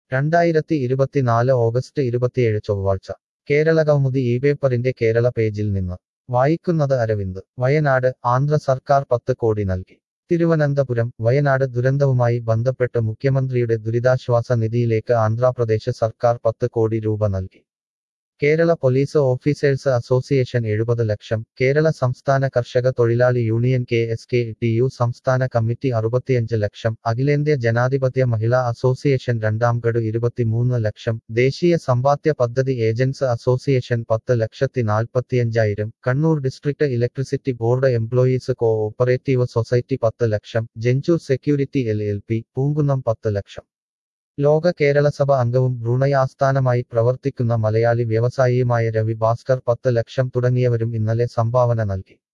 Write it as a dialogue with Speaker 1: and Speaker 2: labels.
Speaker 1: രണ്ടായിരത്തി ഇരുപത്തിനാല് ഓഗസ്റ്റ് ഇരുപത്തിയേഴ് ചൊവ്വാഴ്ച കേരള കൗമുദി ഈ പേപ്പറിന്റെ കേരള പേജിൽ നിന്ന് വായിക്കുന്നത് അരവിന്ദ് വയനാട് ആന്ധ്ര സർക്കാർ പത്ത് കോടി നൽകി തിരുവനന്തപുരം വയനാട് ദുരന്തവുമായി ബന്ധപ്പെട്ട് മുഖ്യമന്ത്രിയുടെ ദുരിതാശ്വാസ നിധിയിലേക്ക് ആന്ധ്രാപ്രദേശ് സർക്കാർ പത്ത് കോടി രൂപ നൽകി കേരള പോലീസ് ഓഫീസേഴ്സ് അസോസിയേഷൻ എഴുപത് ലക്ഷം കേരള സംസ്ഥാന കർഷക തൊഴിലാളി union K S K T U സംസ്ഥാന കമ്മിറ്റി അറുപത്തിയഞ്ച് ലക്ഷം അഖിലേന്ത്യാ ജനാധിപത്യ മഹിളാ അസോസിയേഷൻ രണ്ടാം ഗഡു ഇരുപത്തിമൂന്ന് ലക്ഷം ദേശീയ സമ്പാദ്യ പദ്ധതി ഏജൻസ് അസോസിയേഷൻ പത്ത് ലക്ഷത്തി നാൽപ്പത്തിയഞ്ചായിരം Kannur district electricity board employees cooperative society പത്ത് ലക്ഷം ജെഞ്ചൂർ security L L P Poonkunnam പത്ത് ലക്ഷം ലോക കേരളസഭ അംഗവും ബ്രൂണൈ ആസ്ഥാനമായി പ്രവർത്തിക്കുന്ന മലയാളി വ്യവസായിയുമായ രവി ഭാസ്കർ പത്ത് ലക്ഷം തുടങ്ങിയവരും ഇന്നലെ സംഭാവന നൽകി